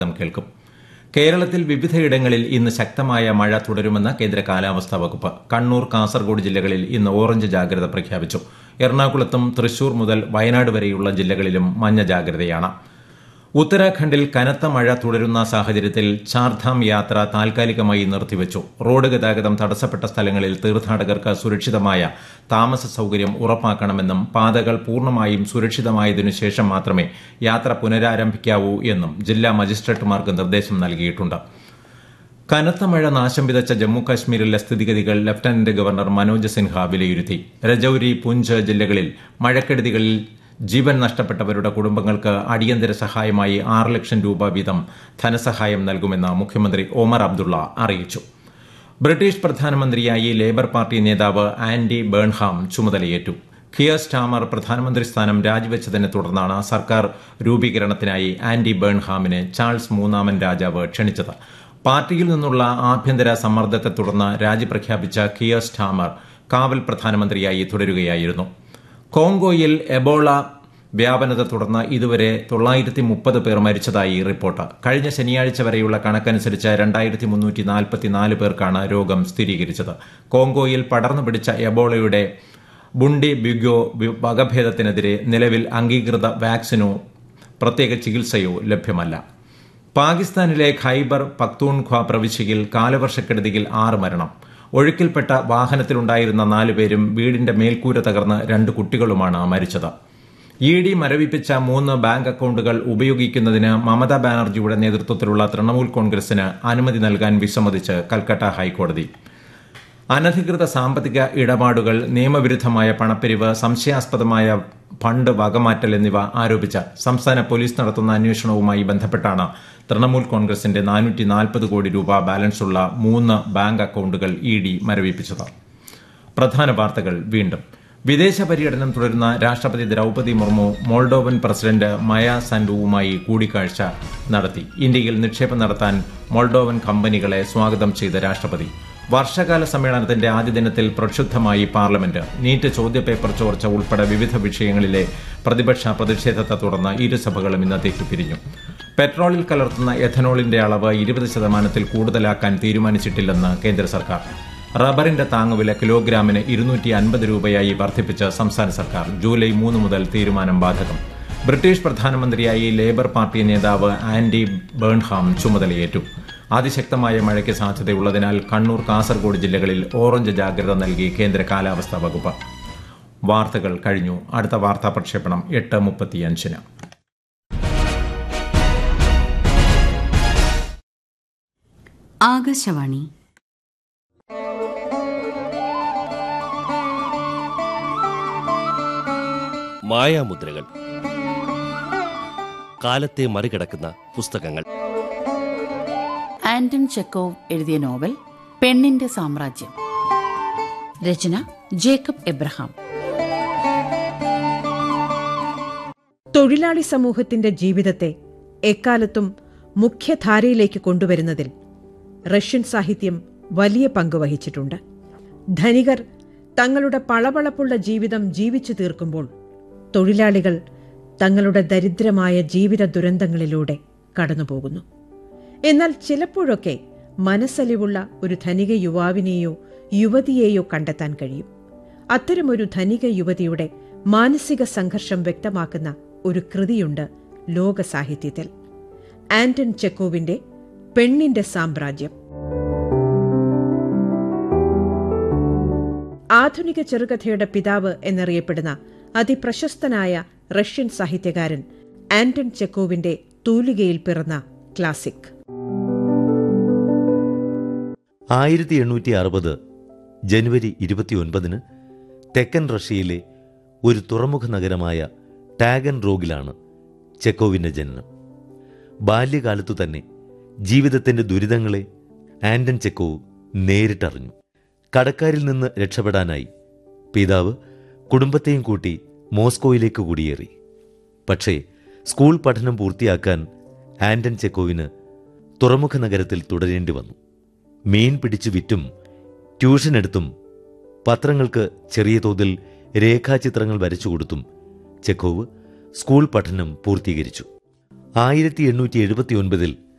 ശബ്ദം കേൾക്കും കേരളത്തിൽ വിവിധയിടങ്ങളിൽ ഇന്ന് ശക്തമായ മഴ തുടരുമെന്ന് കേന്ദ്ര കാലാവസ്ഥാ വകുപ്പ് കണ്ണൂർ കാസർഗോഡ് ജില്ലകളിൽ ഇന്ന് ഓറഞ്ച് ജാഗ്രത പ്രഖ്യാപിച്ചു എറണാകുളത്തും തൃശൂർ മുതൽ വയനാട് വരെയുള്ള ജില്ലകളിലും മഞ്ഞ ജാഗ്രതയാണ് ഉത്തരാഖണ്ഡിൽ കനത്ത മഴ തുടരുന്ന സാഹചര്യത്തിൽ ചാർധാം യാത്ര താൽക്കാലികമായി നിർത്തിവച്ചു റോഡ് ഗതാഗതം തടസ്സപ്പെട്ട സ്ഥലങ്ങളിൽ തീർത്ഥാടകർക്ക് സുരക്ഷിതമായ താമസ സൌകര്യം ഉറപ്പാക്കണമെന്നും പാതകൾ പൂർണ്ണമായും സുരക്ഷിതമായതിനു ശേഷം മാത്രമേ യാത്ര പുനരാരംഭിക്കാവൂ എന്നും ജില്ലാ മജിസ്ട്രേറ്റുമാർക്ക് നിർദ്ദേശം നൽകിയിട്ടുണ്ട് കനത്ത മഴ നാശം വിതച്ച ജമ്മു കാശ്മീരിലെ സ്ഥിതിഗതികൾ ലഫ്റ്റനന്റ് ഗവർണർ മനോജ് സിൻഹ വിലയിരുത്തി രജൌരി പുഞ്ച് ജില്ലകളിൽ മഴക്കെടുതികളിൽ ജീവൻ നഷ്ടപ്പെട്ടവരുടെ കുടുംബങ്ങൾക്ക് അടിയന്തര സഹായമായി ആറ് ലക്ഷം രൂപ വീതം ധനസഹായം നൽകുമെന്ന് മുഖ്യമന്ത്രി ഒമർ അബ്ദുള്ള അറിയിച്ചു ബ്രിട്ടീഷ് പ്രധാനമന്ത്രിയായി ലേബർ പാർട്ടി നേതാവ് ആൻഡി ബേൺഹാം ചുമതലയേറ്റു ഖിയർ സ്റ്റാമർ പ്രധാനമന്ത്രി സ്ഥാനം രാജിവെച്ചതിനെ തുടർന്നാണ് സർക്കാർ രൂപീകരണത്തിനായി ആൻഡി ബേൺഹാമിനെ ചാൾസ് മൂന്നാമൻ രാജാവ് ക്ഷണിച്ചത് പാർട്ടിയിൽ നിന്നുള്ള ആഭ്യന്തര സമ്മർദ്ദത്തെ തുടർന്ന് രാജി പ്രഖ്യാപിച്ച ഖിയർ സ്റ്റാമർ കാവൽ പ്രധാനമന്ത്രിയായി തുടരുകയായിരുന്നു കോങ്കോയിൽ എബോള വ്യാപനത്തെ തുടർന്ന് ഇതുവരെ തൊള്ളായിരത്തി മുപ്പത് പേർ മരിച്ചതായി റിപ്പോർട്ട് കഴിഞ്ഞ ശനിയാഴ്ച വരെയുള്ള കണക്കനുസരിച്ച് രണ്ടായിരത്തി മുന്നൂറ്റി നാൽപ്പത്തിനാല് പേർക്കാണ് രോഗം സ്ഥിരീകരിച്ചത് കോങ്കോയിൽ പടർന്നു പിടിച്ച എബോളയുടെ ബുണ്ടി ബിഗോ വകഭേദത്തിനെതിരെ നിലവിൽ അംഗീകൃത വാക്സിനോ പ്രത്യേക ചികിത്സയോ ലഭ്യമല്ല പാകിസ്ഥാനിലെ ഖൈബർ പക്തൂൺഖ്വ പ്രവിശ്യയിൽ കാലവർഷക്കെടുതിയിൽ ആറ് മരണം ഒഴുക്കിൽപ്പെട്ട വാഹനത്തിലുണ്ടായിരുന്ന നാലുപേരും വീടിന്റെ മേൽക്കൂര തകർന്ന് രണ്ട് കുട്ടികളുമാണ് മരിച്ചത് ഇ ഡി മരവിപ്പിച്ച മൂന്ന് ബാങ്ക് അക്കൌണ്ടുകൾ ഉപയോഗിക്കുന്നതിന് മമതാ ബാനർജിയുടെ നേതൃത്വത്തിലുള്ള തൃണമൂൽ കോൺഗ്രസിന് അനുമതി നൽകാൻ വിസമ്മതിച്ച് കൽക്കട്ട ഹൈക്കോടതി അനധികൃത സാമ്പത്തിക ഇടപാടുകൾ നിയമവിരുദ്ധമായ പണപ്പിരിവ് സംശയാസ്പദമായ ഫണ്ട് വകമാറ്റൽ എന്നിവ ആരോപിച്ച് സംസ്ഥാന പോലീസ് നടത്തുന്ന അന്വേഷണവുമായി ബന്ധപ്പെട്ടാണ് തൃണമൂൽ കോൺഗ്രസിന്റെ നാനൂറ്റി നാൽപ്പത് കോടി രൂപ ബാലൻസുള്ള മൂന്ന് ബാങ്ക് അക്കൌണ്ടുകൾ ഇ ഡി മരവിപ്പിച്ചത് പ്രധാന വാർത്തകൾ വീണ്ടും വിദേശ പര്യടനം തുടരുന്ന രാഷ്ട്രപതി ദ്രൌപതി മുർമു മോൾഡോവൻ പ്രസിഡന്റ് മയ സാൻഡുവുമായി കൂടിക്കാഴ്ച നടത്തി ഇന്ത്യയിൽ നിക്ഷേപം നടത്താൻ മോൾഡോവൻ കമ്പനികളെ സ്വാഗതം ചെയ്ത രാഷ്ട്രപതി വർഷകാല സമ്മേളനത്തിന്റെ ആദ്യ ദിനത്തിൽ പ്രക്ഷുബ്ധമായി പാർലമെന്റ് നീറ്റ് ചോദ്യപേപ്പർ ചോർച്ച ഉൾപ്പെടെ വിവിധ വിഷയങ്ങളിലെ പ്രതിപക്ഷ പ്രതിഷേധത്തെ തുടർന്ന് ഇരുസഭകളും ഇന്നത്തേക്ക് പിരിഞ്ഞു പെട്രോളിൽ കലർത്തുന്ന എഥനോളിന്റെ അളവ് ഇരുപത് ശതമാനത്തിൽ കൂടുതലാക്കാൻ തീരുമാനിച്ചിട്ടില്ലെന്ന് കേന്ദ്ര സർക്കാർ റബ്ബറിന്റെ താങ്ങുവില കിലോഗ്രാമിന് ഇരുന്നൂറ്റി അൻപത് രൂപയായി വർദ്ധിപ്പിച്ച് സംസ്ഥാന സർക്കാർ ജൂലൈ മൂന്ന് മുതൽ തീരുമാനം ബാധകം ബ്രിട്ടീഷ് പ്രധാനമന്ത്രിയായി ലേബർ പാർട്ടി നേതാവ് ആൻഡി ബേൺഹാം ചുമതലയേറ്റു അതിശക്തമായ മഴയ്ക്ക് സാധ്യതയുള്ളതിനാൽ കണ്ണൂർ കാസർഗോഡ് ജില്ലകളിൽ ഓറഞ്ച് ജാഗ്രത നൽകി കേന്ദ്ര കാലാവസ്ഥാ വകുപ്പ് വാർത്തകൾ കഴിഞ്ഞു അടുത്ത വാർത്താ പ്രക്ഷേപണം എട്ട് മുപ്പത്തിയഞ്ചിന് ആകാശവാണി മായാമുദ്രകൾ കാലത്തെ മറികടക്കുന്ന പുസ്തകങ്ങൾ ആന്റൺ ചെക്കോവ് എഴുതിയ നോവൽ പെണ്ണിന്റെ സാമ്രാജ്യം രചന ജേക്കബ് എബ്രഹാം തൊഴിലാളി സമൂഹത്തിന്റെ ജീവിതത്തെ എക്കാലത്തും മുഖ്യധാരയിലേക്ക് കൊണ്ടുവരുന്നതിൽ റഷ്യൻ സാഹിത്യം വലിയ പങ്ക് വഹിച്ചിട്ടുണ്ട് ധനികർ തങ്ങളുടെ പളപളപ്പുള്ള ജീവിതം ജീവിച്ചു തീർക്കുമ്പോൾ തൊഴിലാളികൾ തങ്ങളുടെ ദരിദ്രമായ ജീവിത ദുരന്തങ്ങളിലൂടെ കടന്നുപോകുന്നു എന്നാൽ ചിലപ്പോഴൊക്കെ മനസ്സലിവുള്ള ഒരു ധനിക യുവാവിനെയോ യുവതിയെയോ കണ്ടെത്താൻ കഴിയും അത്തരമൊരു ധനിക യുവതിയുടെ മാനസിക സംഘർഷം വ്യക്തമാക്കുന്ന ഒരു കൃതിയുണ്ട് ലോക സാഹിത്യത്തിൽ ആന്റൺ ചെക്കോവിന്റെ പെണ്ണിന്റെ സാമ്രാജ്യം ആധുനിക ചെറുകഥയുടെ പിതാവ് എന്നറിയപ്പെടുന്ന അതിപ്രശസ്തനായ റഷ്യൻ സാഹിത്യകാരൻ ആന്റൺ ചെക്കോവിന്റെ തൂലികയിൽ പിറന്ന ക്ലാസിക് ആയിരത്തി എണ്ണൂറ്റി അറുപത് ജനുവരി ഇരുപത്തിയൊൻപതിന് തെക്കൻ റഷ്യയിലെ ഒരു തുറമുഖ നഗരമായ ടാഗൻ റോഗിലാണ് ചെക്കോവിന്റെ ജനനം ബാല്യകാലത്തു തന്നെ ജീവിതത്തിന്റെ ദുരിതങ്ങളെ ആന്റൺ ചെക്കോവ് നേരിട്ടറിഞ്ഞു കടക്കാരിൽ നിന്ന് രക്ഷപ്പെടാനായി പിതാവ് കുടുംബത്തെയും കൂട്ടി മോസ്കോയിലേക്ക് കുടിയേറി പക്ഷേ സ്കൂൾ പഠനം പൂർത്തിയാക്കാൻ ആന്റൺ ചെക്കോവിന് തുറമുഖ നഗരത്തിൽ തുടരേണ്ടി വന്നു മീൻ പിടിച്ചു വിറ്റും ട്യൂഷൻ എടുത്തും പത്രങ്ങൾക്ക് ചെറിയ തോതിൽ രേഖാചിത്രങ്ങൾ വരച്ചു കൊടുത്തും ചെക്കോവ് സ്കൂൾ പഠനം പൂർത്തീകരിച്ചു ആയിരത്തി എണ്ണൂറ്റി എഴുപത്തി ഒൻപതിൽ